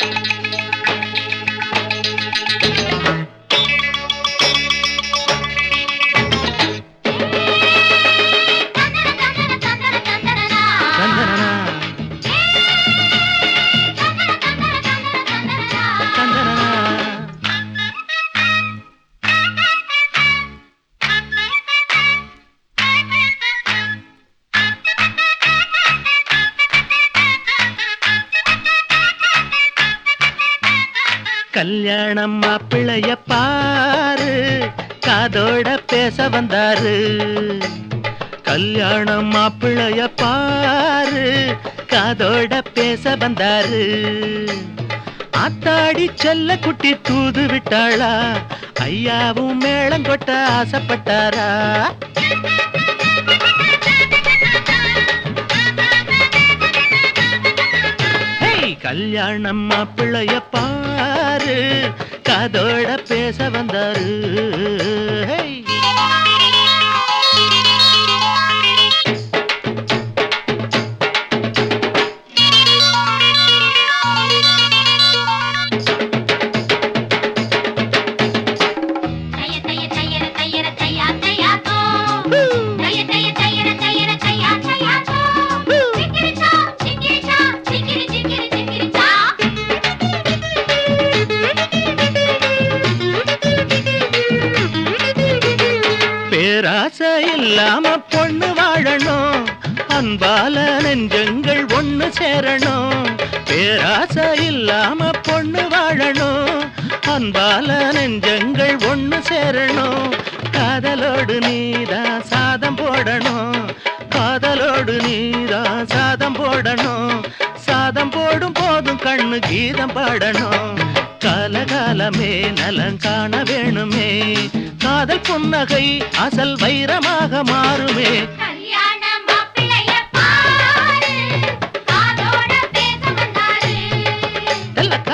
சந்தனனா சந்தனனா கல்யாணம் மாப்பிள்ளைய பாரு காதோட பேச வந்தாரு கல்யாணம் மாப்பிள்ளைய பாரு காதோட பேச வந்தாரு ஆத்தாடி செல்ல குட்டி தூது விட்டாளா ஐயாவும் மேளம் கொட்ட ஆசைப்பட்டாரா ஹேய் கல்யாணம் மாப்பிள்ளைய பாரு காதோட பேச வந்தாரு ஹேய் பேராசை இல்லாம பொண்ணு வாழணும் அன்பால நெஞ்சங்கள் ஒண்ணு சேரணும் பேராசை இல்லாம பொண்ணு வாழணும் அன்பால நெஞ்சங்கள் ஒண்ணு சேரணும் காதலோடு நீதான் சாதம் போடணும் காதலோடு நீதான் சாதம் போடணும் சாதம் போடும் போதும் கண்ணு கீதம் பாடணும் காலகாலமே நலம் காண வேணுமே காதல் புன்னகை அசல் வைரமாக மாறுமே தெல்லக்கா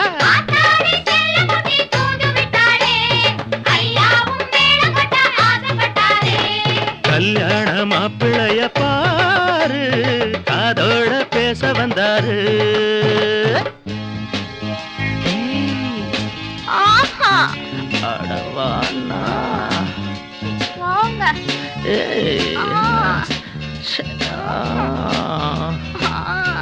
கல்யாண மாப்பிள்ளைய பாரு காதோட பேச வந்தாரு ஆஹா அடவானா வாங்க ஏய், ஆ. ச்சே, ஆ. ஆ.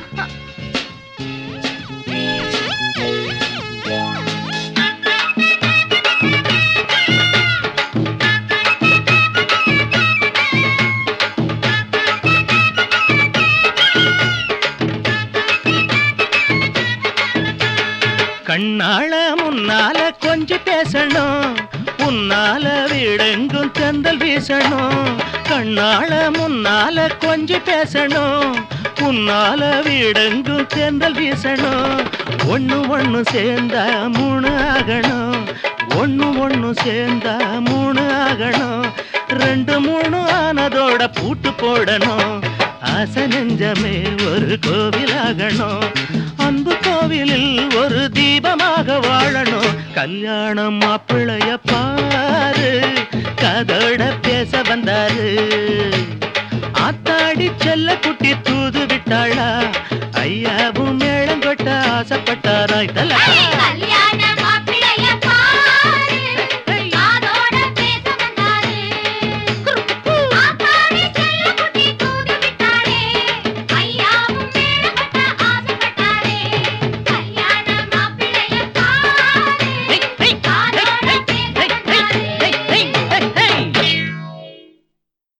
கண்ணால முன்னால கொஞ்சம் பேசணும் உன்னால வீடெங்கும் தெந்தல் வீசணும் கண்ணால முன்னால கொஞ்சம் பேசணும் உன்னால வீடெங்கும் தெந்தல் வீசணும் ஒண்ணு ஒண்ணு சேர்ந்தா மூணு ஆகணும் ஒண்ணு ஒண்ணு சேர்ந்தா மூணு ஆகணும் ரெண்டு மூணு ஆனதோட பூட்டு போடணும் ஆசை நெஞ்சமே ஒரு கோவிலாகணும் அன்பு கோவிலில் ஒரு தீபமாக வாழணும் கல்யாணம் மாப்பிள்ளைய பாரு கதோட பேச வந்தாரு ஆத்தாடி செல்ல குட்டி தூது விட்டாளா ஐயாவும் மேளம் கொட்ட ஆசைப்பட்டாரா இதெல்லாம்